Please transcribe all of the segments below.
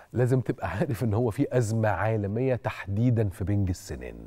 لازم تبقى عارف ان هو في ازمه عالميه تحديدا في بنج السنان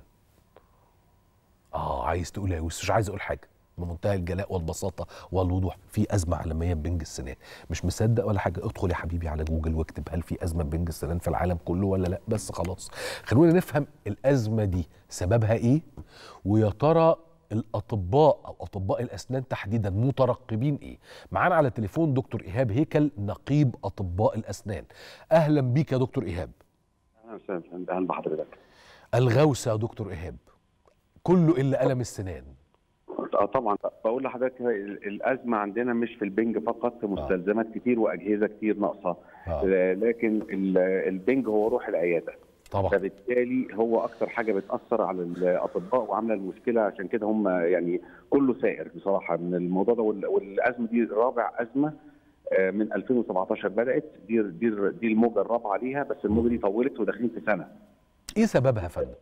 اه عايز تقول يا يوسف مش عايز اقول حاجه بمنتهى الجلاء والبساطه والوضوح في ازمه عالميه بنج السنان مش مصدق ولا حاجه ادخل يا حبيبي على جوجل واكتب هل في ازمه بنج السنان في العالم كله ولا لا بس خلاص خلونا نفهم الازمه دي سببها ايه ويا ترى الاطباء او اطباء الاسنان تحديدا مترقبين ايه معانا على التليفون دكتور ايهاب هيكل نقيب اطباء الاسنان اهلا بيك يا دكتور ايهاب اهلا وسهلا اهلا بحضرتك الغوسه يا دكتور ايهاب كله الا الم السنان اه طبعا بقول لحضرتك ال- الازمه عندنا مش في البنج فقط في مستلزمات كتير واجهزه كتير ناقصه آه. ل- لكن ال- البنج هو روح العياده طبعا فبالتالي هو اكثر حاجه بتاثر على الاطباء وعامله المشكله عشان كده هم يعني كله سائر بصراحه من الموضوع ده وال- والازمه دي رابع ازمه آه، من 2017 بدات دي دي دي الموجه الرابعه ليها بس الموجه دي طولت وداخلين في سنه ايه سببها يا فندم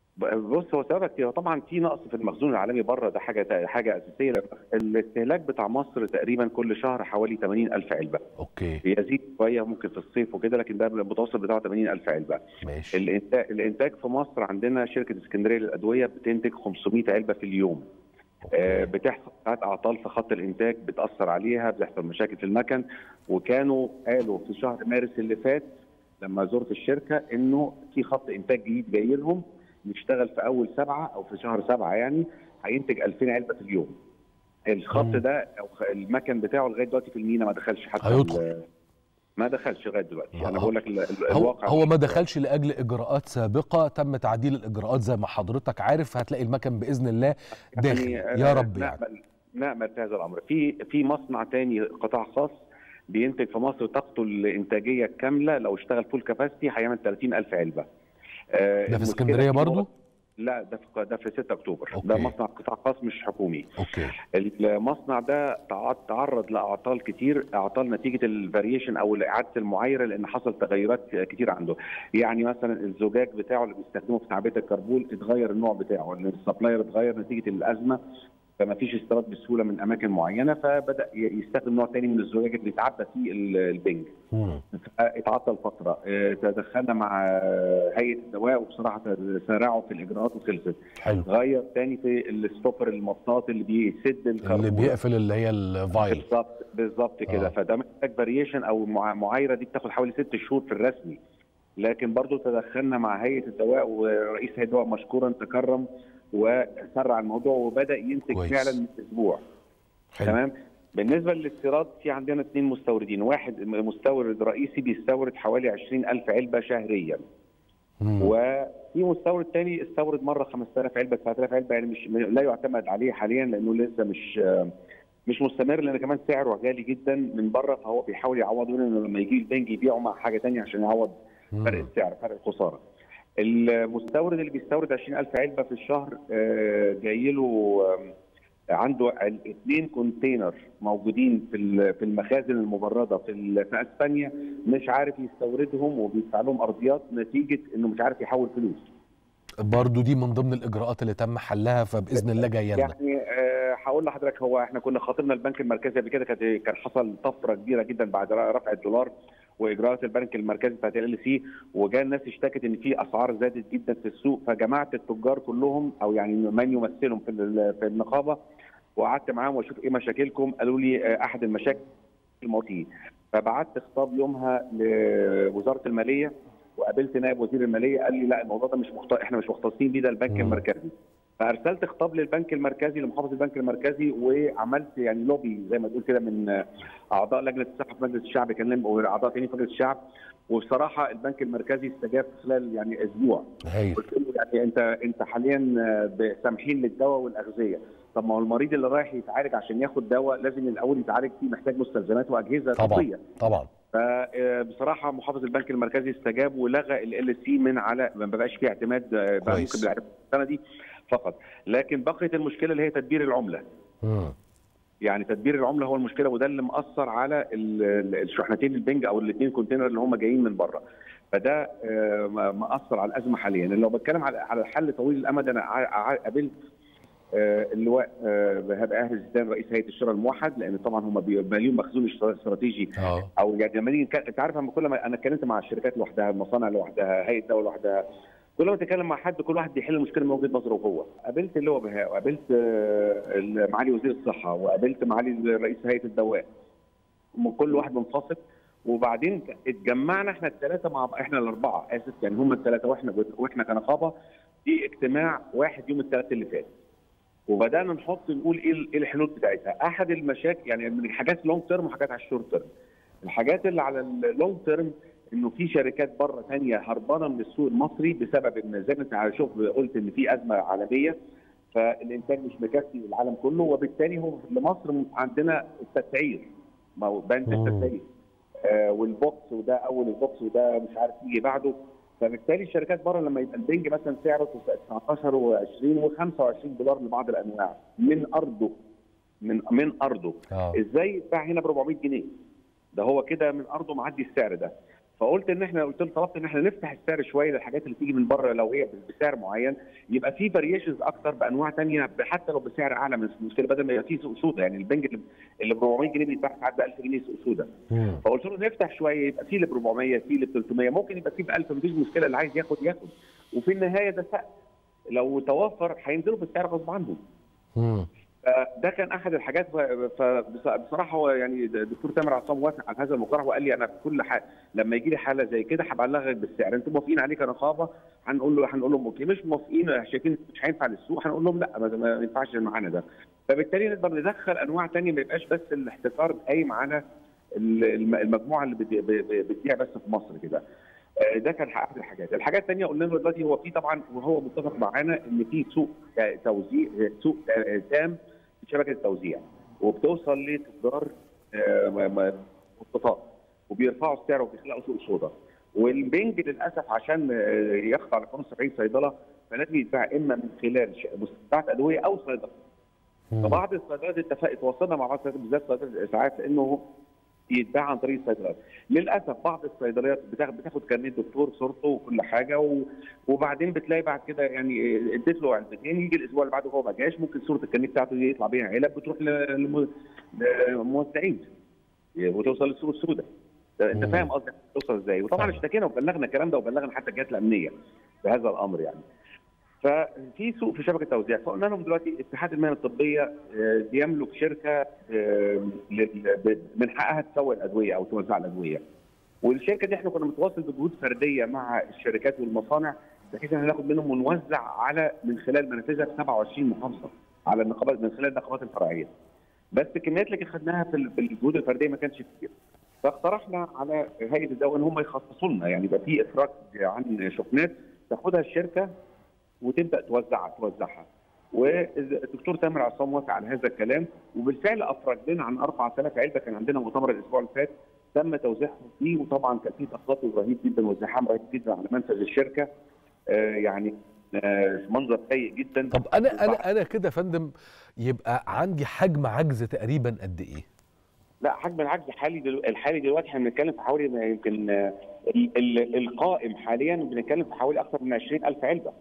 بص هو سببها كتير طبعا في نقص في المخزون العالمي بره ده حاجه حاجه اساسيه الاستهلاك بتاع مصر تقريبا كل شهر حوالي 80 الف علبه اوكي بيزيد شويه ممكن في الصيف وكده لكن ده المتوسط بتاعه 80 الف علبه ماشي الانتاج الانتاج في مصر عندنا شركه اسكندريه للادويه بتنتج 500 علبه في اليوم آه، أوكي. بتحصل ساعات اعطال في خط الانتاج بتاثر عليها بتحصل مشاكل في المكن وكانوا قالوا في شهر مارس اللي فات لما زرت الشركه انه في خط انتاج جديد جاي لهم يشتغل في اول سبعه او في شهر سبعه يعني هينتج 2000 علبه في اليوم. الخط مم. ده او خ- المكن بتاعه لغايه دلوقتي في المينا ما دخلش حتى هيدخل. ال- ما دخلش لغايه دلوقتي آه. انا بقول لك ال- ال- هو الواقع هو ما دخلش لاجل اجراءات سابقه تم تعديل الاجراءات زي ما حضرتك عارف هتلاقي المكن باذن الله داخل يعني يا آه، رب يعني نأمل نأمل في هذا الامر في في مصنع تاني قطاع خاص بينتج في مصر طاقته الانتاجيه الكامله لو اشتغل فول كاباسيتي هيعمل 30000 علبه آه، ده في المشكلة اسكندريه في برضو لا ده في ده في 6 اكتوبر أوكي. ده مصنع قطاع خاص مش حكومي اوكي المصنع ده تع- تعرض لاعطال كتير اعطال نتيجه الفاريشن او اعاده المعايره لان حصل تغيرات كتير عنده يعني مثلا الزجاج بتاعه اللي بيستخدمه في تعبئه الكربون اتغير النوع بتاعه لان السبلاير اتغير نتيجه الازمه فما فيش استيراد بسهوله من اماكن معينه فبدا ي- يستخدم نوع تاني من الزجاج اللي يتعبى فيه ال- البنج مم. اتعطل فتره اه، تدخلنا مع اه، هيئه الدواء وبصراحه سارعوا في الاجراءات وخلصت حلو غير تاني في الستوبر المطاط اللي بيسد الكربون اللي بيقفل اللي هي الفايل بالظبط بالظبط كده آه. فده محتاج فاريشن او مع- معايره دي بتاخد حوالي ست شهور في الرسمي لكن برضو تدخلنا مع هيئه الدواء ورئيس هيئه الدواء مشكورا تكرم وسرع الموضوع وبدا ينتج كويس. فعلا من اسبوع حلو تمام بالنسبه للاستيراد في عندنا اثنين مستوردين واحد مستورد رئيسي بيستورد حوالي 20000 علبه شهريا مم. وفي مستورد تاني استورد مره 5000 علبه 9000 علبه يعني مش لا يعتمد عليه حاليا لانه لسه مش مش مستمر لان كمان سعره غالي جدا من بره فهو بيحاول يعوض منه انه لما يجي البنك يبيعه مع حاجه تانية عشان يعوض فرق مم. السعر فرق الخساره. المستورد اللي بيستورد 20000 علبه في الشهر آه، جاي له آم، عنده اثنين كونتينر موجودين في ال- في المخازن المبرده في ال- في اسبانيا مش عارف يستوردهم وبيدفع لهم ارضيات نتيجه انه مش عارف يحول فلوس. برضو دي من ضمن الاجراءات اللي تم حلها فباذن الله جايه لنا يعني آه، هقول لحضرتك هو احنا كنا خاطبنا البنك المركزي قبل كده كانت- كان حصل طفره كبيره جدا بعد رفع الدولار واجراءات البنك المركزي بتاعت ال سي وجاء الناس اشتكت ان في اسعار زادت جدا في السوق فجمعت التجار كلهم او يعني من يمثلهم في ال- في النقابه وقعدت معاهم واشوف ايه مشاكلكم قالوا لي آه، احد المشاكل المواتير فبعت خطاب يومها لوزاره الماليه وقابلت نائب وزير الماليه قال لي لا الموضوع ده مش مختص احنا مش مختصين بيه ده البنك مم. المركزي فارسلت خطاب للبنك المركزي لمحافظ البنك المركزي وعملت يعني لوبي زي ما تقول كده من اعضاء لجنه الصحه في مجلس الشعب كان واعضاء تاني في مجلس الشعب وبصراحه البنك المركزي استجاب خلال يعني اسبوع هايل قلت له يعني انت انت حاليا سامحين للدواء والاغذيه طب ما هو المريض اللي رايح يتعالج عشان ياخد دواء لازم الاول يتعالج فيه محتاج مستلزمات واجهزه طبعا طبيه طبعا فبصراحه محافظ البنك المركزي استجاب ولغى ال سي من على ما بقاش فيه اعتماد آه، بقى كويس. ممكن بالاعتماد السنه دي فقط لكن بقيت المشكله اللي هي تدبير العمله مم. يعني تدبير العمله هو المشكله وده اللي مأثر على ال- ال- الشحنتين البنج او الاثنين كونتينر اللي هم جايين من بره فده آه، م- مأثر على الازمه حاليا لو بتكلم على على الحل طويل الامد انا ع- ع- قابلت آه، اللواء آه، بهاء اهل زيدان رئيس هيئه الشراء الموحد لان طبعا هم بيبقى ليهم مخزون استراتيجي اه او يعني لما نيجي نك- انت عارف لما كل ما انا اتكلمت مع الشركات لوحدها المصانع لوحدها هيئه الدوله لوحدها كل ما تتكلم مع حد كل واحد بيحل المشكله من وجهه نظره هو قابلت اللواء بهاء وقابلت آه، معالي وزير الصحه وقابلت معالي رئيس هيئه الدواء من كل واحد منفصل وبعدين اتجمعنا احنا الثلاثه مع احنا الاربعه اسف يعني هم الثلاثه واحنا واحنا كنقابه في اجتماع واحد يوم الثلاث اللي فات وبدانا نحط نقول ايه ال- إيه الحلول بتاعتها احد المشاكل يعني من الحاجات لونج تيرم وحاجات على الشورت تيرم الحاجات اللي على اللونج تيرم انه في شركات بره ثانيه هربانه من السوق المصري بسبب ان زي ما انت شوف قلت ان في ازمه عالميه فالانتاج مش مكفي للعالم كله وبالتالي هو لمصر عندنا التسعير ما هو بند مم. التسعير آه والبوكس وده اول البوكس وده مش عارف يجي بعده فبالتالي الشركات بره لما يبقى البنج مثلا سعره 19 و20 و25 دولار لبعض الانواع من ارضه من من ارضه اه ازاي يتباع هنا ب 400 جنيه ده هو كده من ارضه معدي السعر ده فقلت ان احنا قلت له طلبت ان احنا نفتح السعر شويه للحاجات اللي تيجي من بره لو هي بسعر معين يبقى في فاريشنز اكتر بانواع ثانيه حتى لو بسعر اعلى من المشكله بدل ما يبقى فيه سوق سودا يعني البنج اللي- اللي ب 400 جنيه بيتباع ساعات ب 1000 جنيه سوق سودا مم. فقلت له نفتح شويه يبقى في اللي ب 400 في اللي ب 300 ممكن يبقى في ب 1000 مفيش مشكله اللي عايز ياخد ياخد وفي النهايه ده سقف لو توفر هينزلوا بالسعر غصب عنهم مم. ده كان احد الحاجات فبصراحه هو يعني الدكتور تامر عصام وافق على هذا المقترح وقال لي انا في كل حاجه لما يجي لي حاله زي كده هبلغك بالسعر انتم موافقين عليه كنقابه هنقول له هنقول لهم اوكي مش موافقين شايفين مش هينفع للسوق هنقول لهم لا ما ما ينفعش معانا ده فبالتالي نقدر ندخل انواع ثانيه ما يبقاش بس الاحتكار قايم على الم- المجموعه اللي بت- ب- ب- بتبيع بس في مصر كده آه، ده كان احد الحاجات، الحاجات الثانيه قلنا له دلوقتي هو في طبعا وهو متفق معانا ان في سوق آه، توزيع سوق آه، تام في شبكه التوزيع وبتوصل لتجار آه، م- م- متفق وبيرفعوا السعر وبيخلقوا سوق سودا والبنج للاسف عشان آه، يخضع لقانون 70 صيدله فلازم يتباع اما من خلال ش- مستودعات ادويه او صيدله مم. فبعض الصيدليات اتفق تواصلنا مع بعض الصيدليات بالذات صيدله الاسعاف انه يتباع عن طريق الصيدليات للاسف بعض الصيدليات بتاخد بتاخد كارنيه دكتور صورته وكل حاجه و... وبعدين بتلاقي بعد كده يعني اديت له علبتين يجي الاسبوع اللي بعده هو ما جاش ممكن صوره الكارنيه بتاعته دي يطلع بيها علب بتروح للم- للموزعين وتوصل للسوق السوداء انت مم. فاهم قصدي توصل ازاي وطبعا طبعا. اشتكينا وبلغنا الكلام ده وبلغنا حتى الجهات الامنيه بهذا الامر يعني ففي سوق في شبكه توزيع فقلنا لهم دلوقتي اتحاد المهن الطبيه آه، بيملك شركه آه، لل- ب- من حقها تسوق الادويه او توزع الادويه والشركه دي احنا كنا متواصل بجهود فرديه مع الشركات والمصانع بحيث ان احنا ناخد منهم ونوزع على من خلال منافذها في 27 محافظه على النقابات من خلال النقابات الفرعيه بس الكميات اللي خدناها في ال- في الجهود الفرديه ما كانش كتير فاقترحنا على هيئه الدواء ان هم يخصصوا لنا يعني يبقى في افراج عن شحنات تاخدها الشركه وتبدا توزع توزعها والدكتور تامر عصام وافق على هذا الكلام وبالفعل افرج لنا عن 4000 علبه كان عندنا مؤتمر الاسبوع اللي فات تم توزيعهم فيه وطبعا كان في تخطيط رهيب جدا وازدحام رهيب جدا على منفذ الشركه آه يعني آه منظر سيء جدا طب انا انا انا كده يا فندم يبقى عندي حجم عجز تقريبا قد ايه؟ لا حجم العجز الحالي دلو... الحالي دلوقتي احنا بنتكلم في حوالي يمكن آه، ال... ال... القائم حاليا بنتكلم في حوالي اكثر من 20000 علبه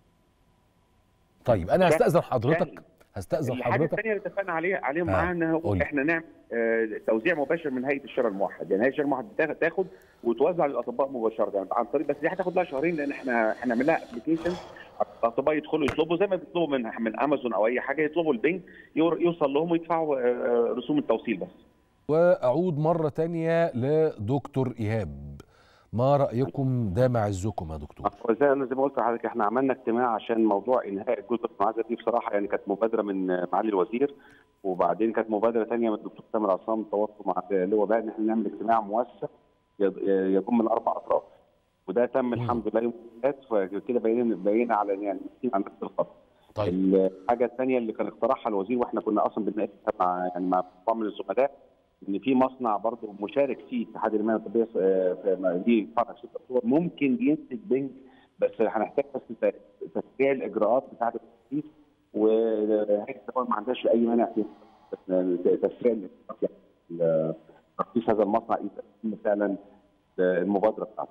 طيب انا ده- هستأذن حضرتك ده- هستأذن الحاجه حضرتك الثانيه اللي اتفقنا عليها عليهم آه، معاها ان هو قولي. احنا نعمل آه، توزيع مباشر من هيئه الشراء الموحد يعني هيئه الشراء الموحد بتاخد- تاخد وتوزع للاطباء مباشره يعني عن طريق بس دي هتاخد لها شهرين لان احنا احنا نعمل لها ابلكيشن الاطباء يدخلوا يطلبوا زي ما بيطلبوا من من امازون او اي حاجه يطلبوا البنك يور- يوصل لهم ويدفعوا آه، رسوم التوصيل بس واعود مره تانية لدكتور ايهاب ما رايكم ده معزكم يا دكتور وزي انا زي ما قلت لحضرتك احنا عملنا اجتماع عشان موضوع انهاء الجزء المعزه دي بصراحه يعني كانت مبادره من معالي الوزير وبعدين كانت مبادره ثانيه من الدكتور تامر عصام تواصلوا مع اللواء بقى ان احنا نعمل اجتماع موسع يض- يضم الاربع اطراف وده تم الحمد لله يوم الثلاث فكده بقينا بقينا على يعني ماشيين على نفس الخط. طيب الحاجه الثانيه اللي كان اقترحها الوزير واحنا كنا اصلا بنناقشها مع يعني مع بعض من الزملاء ان في مصنع برضه مشارك فيه اتحاد المهن الطبيه آه، في دي فرع 6 اكتوبر ممكن ينتج بنج بس هنحتاج بس ت- تسريع الاجراءات بتاعه التنفيذ وهيئه الدواء ما عندهاش اي مانع في تسريع الاجراءات يعني تخصيص هذا المصنع يتم فعلا المبادره بتاعته.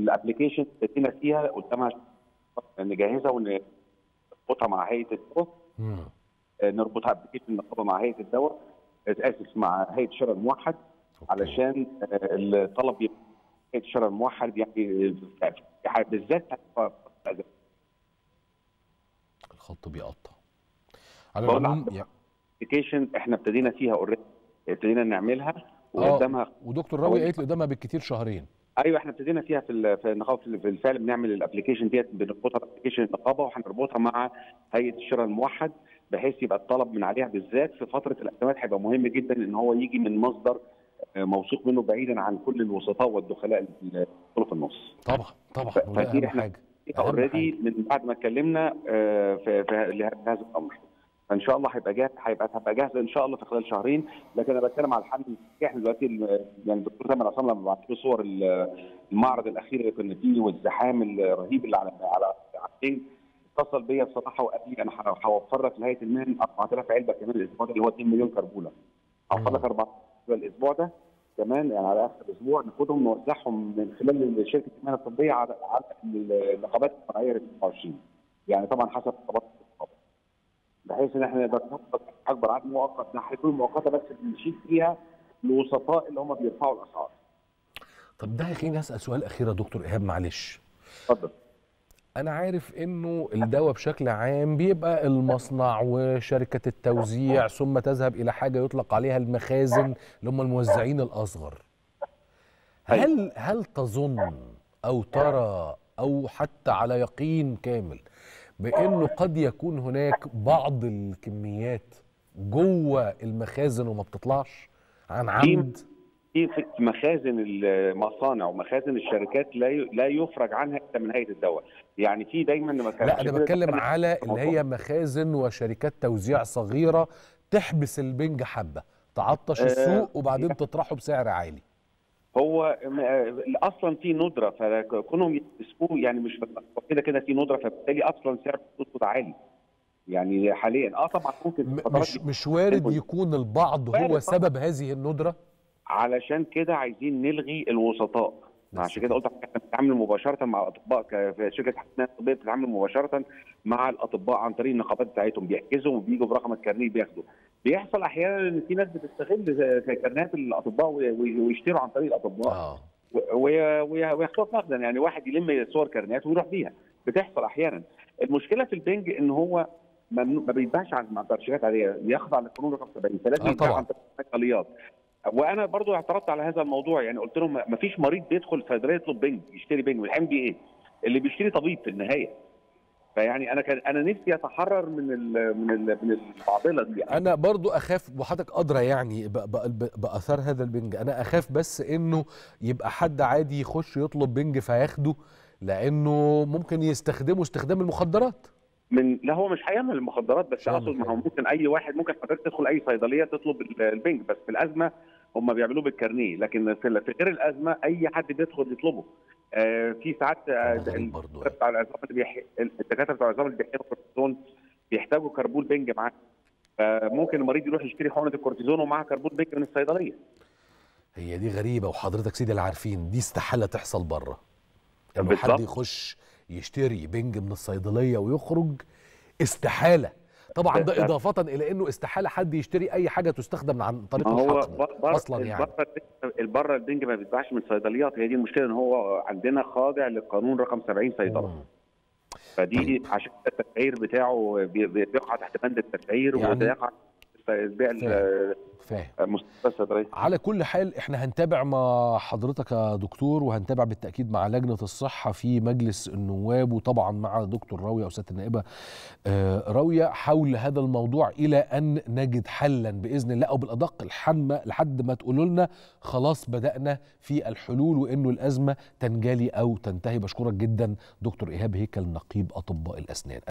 الابلكيشن ابتدينا فيها قدامها نجهزها ونظبطها مع هيئه الدواء مم. آه، نربطها بكيف النقابه مع هيئه الدواء آه، اسف مع هيئه الشرع الموحد أوكي. علشان آه، الطلب يبقى هيئه الشرع الموحد يعني آه، بالذات الخط بيقطع على بقول العموم لحضرتك- يا- ابلكيشن احنا ابتدينا فيها اوريدي ابتدينا نعملها اه وقدامها ودكتور راوي قالت لي قدامها بالكتير شهرين ايوه احنا ابتدينا فيها في ال- في النقابه في بالفعل بنعمل الابلكيشن ديت بنربطها بابلكيشن النقابه وهنربطها مع هيئه الشراء الموحد بحيث يبقى الطلب من عليها بالذات في فتره الازمات هيبقى مهم جدا ان هو يجي من مصدر آه، موثوق منه بعيدا عن كل الوسطاء والدخلاء اللي بيدخلوا في النص. طبعا طبعا ف- وده فدي اهم احنا حاجه أهم اوريدي من بعد ما اتكلمنا آه، في في لهذا الامر. فان شاء الله هيبقى جاهز هيبقى هتبقى جاهزه ان شاء الله في خلال شهرين لكن انا بتكلم على الحل احنا دلوقتي ال- يعني الدكتور تامر عصام لما بعت له صور ال- المعرض الاخير اللي كنا فيه والزحام الرهيب اللي على على على البنك اتصل بيا بصراحه وقال لي انا ه- هوفر لك لهيئه المهن 4000 علبه كمان الاسبوع ده اللي هو 2 مليون كربوله. هوفر لك 4000 علبة الاسبوع ده كمان يعني على اخر الاسبوع ناخدهم نوزعهم من خلال شركه المهن الطبيه على على النقابات الفرعيه ل 29 يعني طبعا حسب طلبات النقابه بحيث ان احنا نقدر نطلق اكبر عدد مؤقت ده هيكون مؤقته بس بنشيل فيها الوسطاء اللي هم بيرفعوا الاسعار طب ده هيخليني اسال سؤال اخير يا دكتور ايهاب معلش اتفضل انا عارف انه الدواء بشكل عام بيبقى المصنع وشركه التوزيع ثم تذهب الى حاجه يطلق عليها المخازن اللي هم الموزعين الاصغر هل هل تظن او ترى او حتى على يقين كامل بانه قد يكون هناك بعض الكميات جوه المخازن وما بتطلعش عن عمد في في مخازن المصانع ومخازن الشركات لا ي- لا يفرج عنها الا من هيئه الدواء يعني في دايما لما كان- لا عشان انا كده بتكلم بتكلم على في اللي الموضوع. هي مخازن وشركات توزيع صغيره تحبس البنج حبه تعطش آه، السوق وبعدين تطرحه بسعر عالي هو م- آه، اصلا في ندره فكونهم يكسبوه يعني مش كده كده في ندره فبالتالي اصلا سعر السوق عالي يعني حاليا اه طبعا ممكن في م- الفترات مش دي مش وارد ممكن. يكون البعض وارد هو طبعاً. سبب هذه الندره علشان كده عايزين نلغي الوسطاء بس عشان كده قلت احنا بنتعامل مباشره مع الاطباء ك- في شركه حسنات الطبيه بتتعامل مباشره مع الاطباء عن طريق النقابات بتاعتهم بيحجزوا وبيجوا برقم الكارنيه بياخدوا بيحصل احيانا ان في ناس بتستغل كارنيهات الاطباء وي- وي- ويشتروا عن طريق الاطباء اه وي- وي- وياخدوها نقدا يعني واحد يلم صور كارنيهات ويروح بيها بتحصل احيانا المشكله في البنج ان هو ممنوع ما بيتباعش عن مع شركات عاديه بيخضع للقانون رقم 70 فلازم آه يتباع طبعاً. عن طريق الصيدليات وانا برضو اعترضت على هذا الموضوع يعني قلت لهم ما فيش مريض بيدخل صيدليه يطلب بنج يشتري بنج والحين بيه ايه؟ اللي بيشتري طبيب في النهايه فيعني انا كان انا نفسي اتحرر من ال من ال من المعضله دي انا برضو اخاف وحضرتك ادرى يعني ب- ب- ب- باثار هذا البنج انا اخاف بس انه يبقى حد عادي يخش يطلب بنج فياخده لانه ممكن يستخدمه استخدام المخدرات من لا هو مش هيعمل المخدرات بس مش هيعمل اقصد ما هو حاجة. ممكن اي واحد ممكن حضرتك تدخل اي صيدليه تطلب ال- البنج بس في الازمه هم بيعملوه بالكارنيه لكن في في غير الازمه اي حد بيدخل يطلبه آه في ساعات آه، غريب برضو. الدكاتره بتاع العظام اللي بيح... الدكاتره بتاع العظام اللي بيحقنوا كورتيزون بيحتاجوا كربول بنج معاه فممكن المريض يروح يشتري حقنه الكورتيزون ومعاه كربول بنج من الصيدليه هي دي غريبه وحضرتك سيدي اللي عارفين دي استحاله تحصل بره انه حد بالظبط. يخش يشتري بنج من الصيدليه ويخرج استحاله طبعا ده- ده ده- اضافه الى انه استحاله حد يشتري اي حاجه تستخدم عن طريق ما هو الحقن بره اصلا يعني البره البنج ما بيتباعش من صيدليات هي دي المشكله ان هو عندنا خاضع للقانون رقم 70 صيدله مم. فدي عشان التسعير بتاعه بي- بي- بيقع تحت بند التسعير يعني- وده يقع تحت بيع ال- فاهم المستشفى الصيدليه على كل حال احنا هنتابع مع حضرتك يا دكتور وهنتابع بالتاكيد مع لجنه الصحه في مجلس النواب وطبعا مع دكتور راويه وسياده النائبه آه، راويه حول هذا الموضوع الى ان نجد حلا باذن الله او بالادق الحنمه لحد ما تقولوا لنا خلاص بدانا في الحلول وانه الازمه تنجلي او تنتهي بشكرك جدا دكتور ايهاب هيكل نقيب اطباء الاسنان